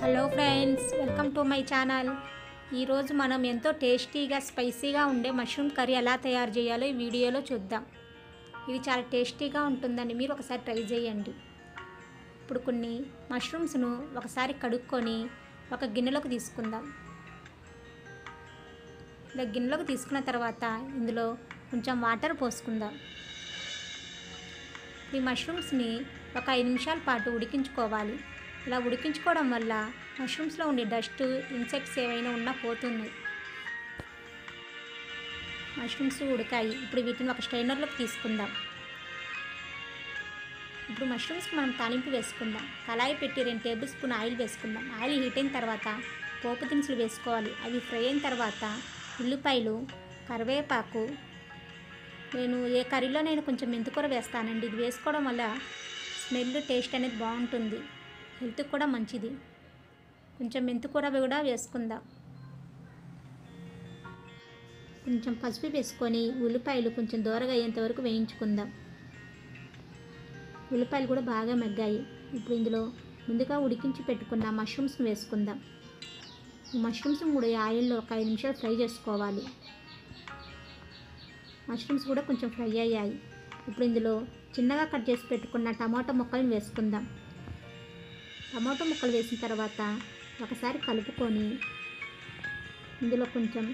hello friends welcome to my channel ఈరోజు మనం ఎంతో టేస్టీగా స్పైసీగా ఉండే మష్రూమ్ కర్రీ ఎలా తయారు చేయాలో ఈ వీడియోలో చూద్దాం ఇది చాలా టేస్టీగా ఉంటుందని మీరు ఒకసారి ట్రై చేయండి ఇప్పుడు కొన్ని మష్రూమ్స్ను ఒకసారి కడుక్కొని ఒక గిన్నెలోకి తీసుకుందాం ఇలా గిన్నెలోకి తీసుకున్న తర్వాత ఇందులో కొంచెం వాటర్ పోసుకుందాం ఈ మష్రూమ్స్ని ఒక ఐదు నిమిషాల పాటు ఉడికించుకోవాలి ఇలా ఉడికించుకోవడం వల్ల మష్రూమ్స్లో ఉండే డస్ట్ ఇన్సెక్ట్స్ ఏవైనా ఉన్నా పోతున్నాయి మష్రూమ్స్ ఉడికాయి ఇప్పుడు వీటిని ఒక స్ట్రైనర్లోకి తీసుకుందాం ఇప్పుడు మష్రూమ్స్ మనం తాలింపు వేసుకుందాం కళాయి పెట్టి రెండు టేబుల్ స్పూన్ ఆయిల్ వేసుకుందాం ఆయిల్ హీట్ అయిన తర్వాత పోపు దినుసులు వేసుకోవాలి అవి ఫ్రై అయిన తర్వాత ఉల్లిపాయలు కరివేపాకు నేను ఏ కర్రీలో నేను కొంచెం మెంతికూర వేస్తానండి ఇది వేసుకోవడం వల్ల స్మెల్ టేస్ట్ అనేది బాగుంటుంది హెల్త్కి కూడా మంచిది కొంచెం మెంతికూర కూడా వేసుకుందాం కొంచెం పసుపు వేసుకొని ఉల్లిపాయలు కొంచెం దూరగా అయ్యేంత వరకు వేయించుకుందాం ఉల్లిపాయలు కూడా బాగా మగ్గాయి ఇప్పుడు ఇందులో ముందుగా ఉడికించి పెట్టుకున్న మష్రూమ్స్ని వేసుకుందాం ఈ మష్రూమ్స్ కూడా ఈ ఆయిల్లో ఒక ఐదు నిమిషాలు ఫ్రై చేసుకోవాలి మష్రూమ్స్ కూడా కొంచెం ఫ్రై అయ్యాయి ఇప్పుడు ఇందులో చిన్నగా కట్ చేసి పెట్టుకున్న టమాటా ముక్కలను వేసుకుందాం టమాటా ముక్కలు వేసిన తర్వాత ఒకసారి కలుపుకొని ఇందులో కొంచెం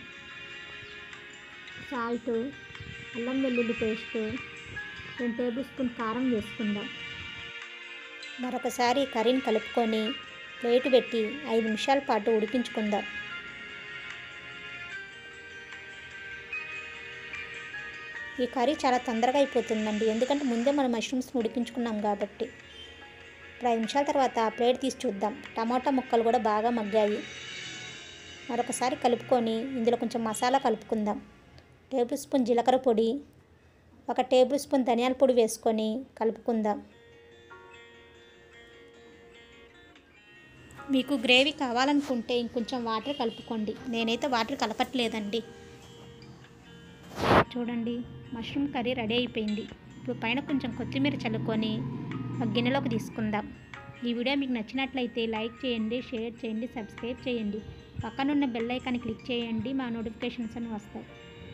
సాల్ట్ అల్లం వెల్లుల్లి పేస్ట్ రెండు టేబుల్ స్పూన్ కారం వేసుకుందాం మరొకసారి కర్రీని కలుపుకొని ప్లేట్ పెట్టి ఐదు నిమిషాల పాటు ఉడికించుకుందాం ఈ కర్రీ చాలా తొందరగా అయిపోతుందండి ఎందుకంటే ముందే మనం మష్రూమ్స్ని ఉడికించుకున్నాం కాబట్టి ఇప్పుడు ఐదు నిమిషాల తర్వాత ప్లేట్ తీసి చూద్దాం టమాటా ముక్కలు కూడా బాగా మగ్గాయి మరొకసారి కలుపుకొని ఇందులో కొంచెం మసాలా కలుపుకుందాం టేబుల్ స్పూన్ జీలకర్ర పొడి ఒక టేబుల్ స్పూన్ ధనియాల పొడి వేసుకొని కలుపుకుందాం మీకు గ్రేవీ కావాలనుకుంటే ఇంకొంచెం వాటర్ కలుపుకోండి నేనైతే వాటర్ కలపట్లేదండి చూడండి మష్రూమ్ కర్రీ రెడీ అయిపోయింది ఇప్పుడు పైన కొంచెం కొత్తిమీర చల్లుకొని ఒక గిన్నెలోకి తీసుకుందాం ఈ వీడియో మీకు నచ్చినట్లయితే లైక్ చేయండి షేర్ చేయండి సబ్స్క్రైబ్ చేయండి పక్కనున్న బెల్ ఐకాన్ క్లిక్ చేయండి మా నోటిఫికేషన్స్ అని వస్తాయి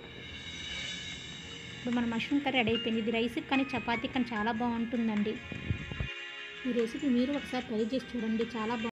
ఇప్పుడు మన మష్రూమ్ కర్రీ రెడీ అయిపోయింది ఇది రైస్కి కానీ చపాతీకి కానీ చాలా బాగుంటుందండి ఈ రెసిపీ మీరు ఒకసారి ట్రై చేసి చూడండి చాలా బాగుంటుంది